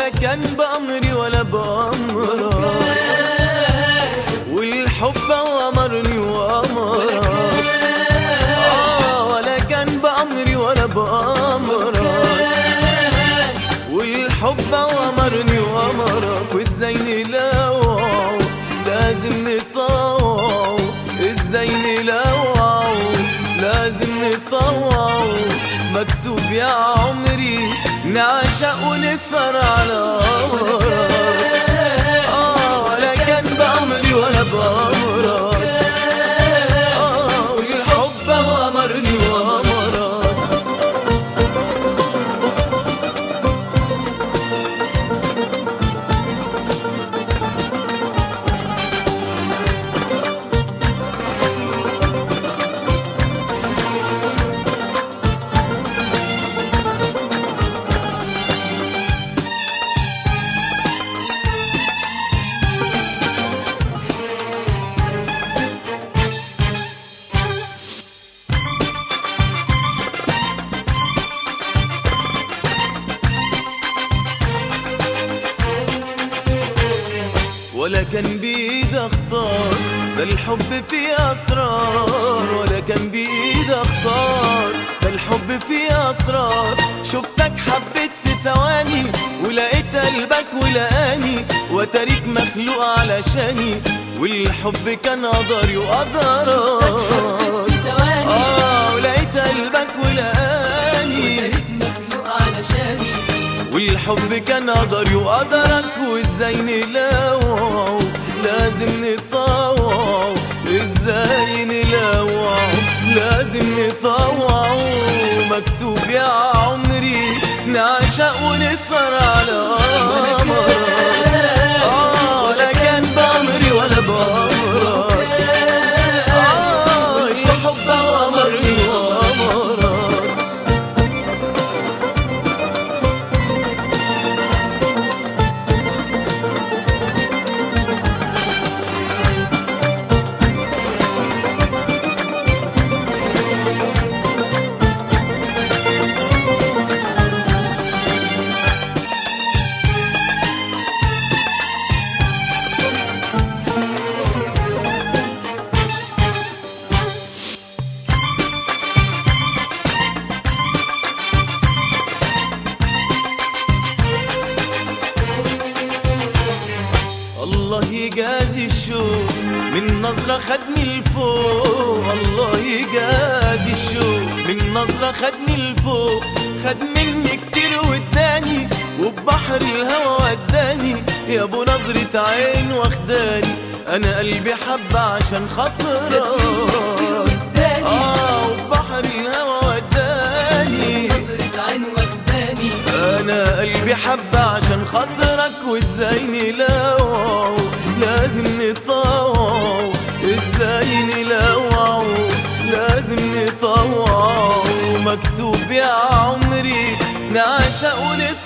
ولا كان بأمري ولا بأمرك والحب أمرني وأمرك آه ولا كان بأمري ولا بأمرك والحب أمرني وأمرك وإزاي نلوعه لازم نطوعه إزاي نلوعه لازم نطوعه مكتوب يا عمري نعشق ونسهر على أمرك آه ولا كان بأمري ولا بأمرك آه والحب أمرني وأمرك ولا كان بإيد اختار ده الحب فيه اسرار ولا كان بإيد اختار ده الحب فيه اسرار شفتك حبيت في ثواني ولقيت قلبك ولقاني وتاريك مخلوق علشاني والحب كان قدري وقدرك في ثواني اه ولقيت قلبك ولقاني بقيت مخلوق علشاني والحب كان قدري وقدرك وازاي نلوعه لازم نطوعه ازاي نلوعه لازم نطوعه مكتوب يا عمري نعشق ونسهر على قمرك آه لا كان بأمري ولا بأمرك آه الحب أمرني وأمرك الله يجازي الشوق من نظرة خدني لفوق الله يجازي الشوق من نظرة خدني لفوق خد مني كتير واداني وبحر الهوى وداني يا ابو نظرة عين واخداني انا قلبي حب عشان خاطرك كتير واداني. اه وبحر الهوى وداني نظرة عين واخداني انا قلبي حب عشان خاطرك وازاي نلوعه لازم نطوعه ازاي نلوعه لازم نطوعه مكتوب يا عمري نعشق ونسهر